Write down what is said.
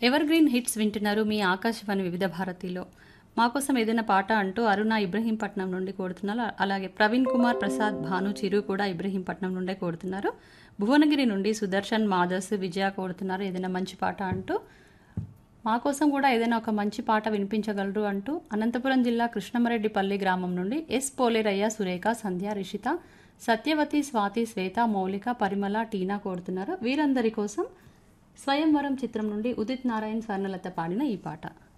ever green hits వింటున్నారు మీ ఆకాశవాణి వివిధ భారతిలో మా కోసం ఏదైనా పాట అంటూ అరుణ ఇబ్రహీంపట్నం నుండి కోరుతున్నారు అలాగే ప్రవీణ్ కుమార్ ప్రసాద్ భాను చిరు కూడా ఇబ్రహీంపట్నం నుండే కోరుతున్నారు భువనగిరి నుండి సుదర్శన్ మాదస్ విజయ కోరుతున్నారు ఏదైనా మంచి పాట అంటూ మా కోసం కూడా ఏదైనా ఒక మంచి పాట వినిపించగలరు అంటూ అనంతపురం జిల్లా కృష్ణమరెడ్డిపల్లి గ్రామం నుండి ఎస్ పోలేరయ్య సురేఖ సంధ్య రిషిత సత్యవతి స్వాతి శ్వేత మౌలిక పరిమళ టీనా కోరుతున్నారు వీరందరి కోసం స్వయంవరం చిత్రం నుండి ఉదిత్ నారాయణ్ స్వర్ణలత పాడిన ఈ పాట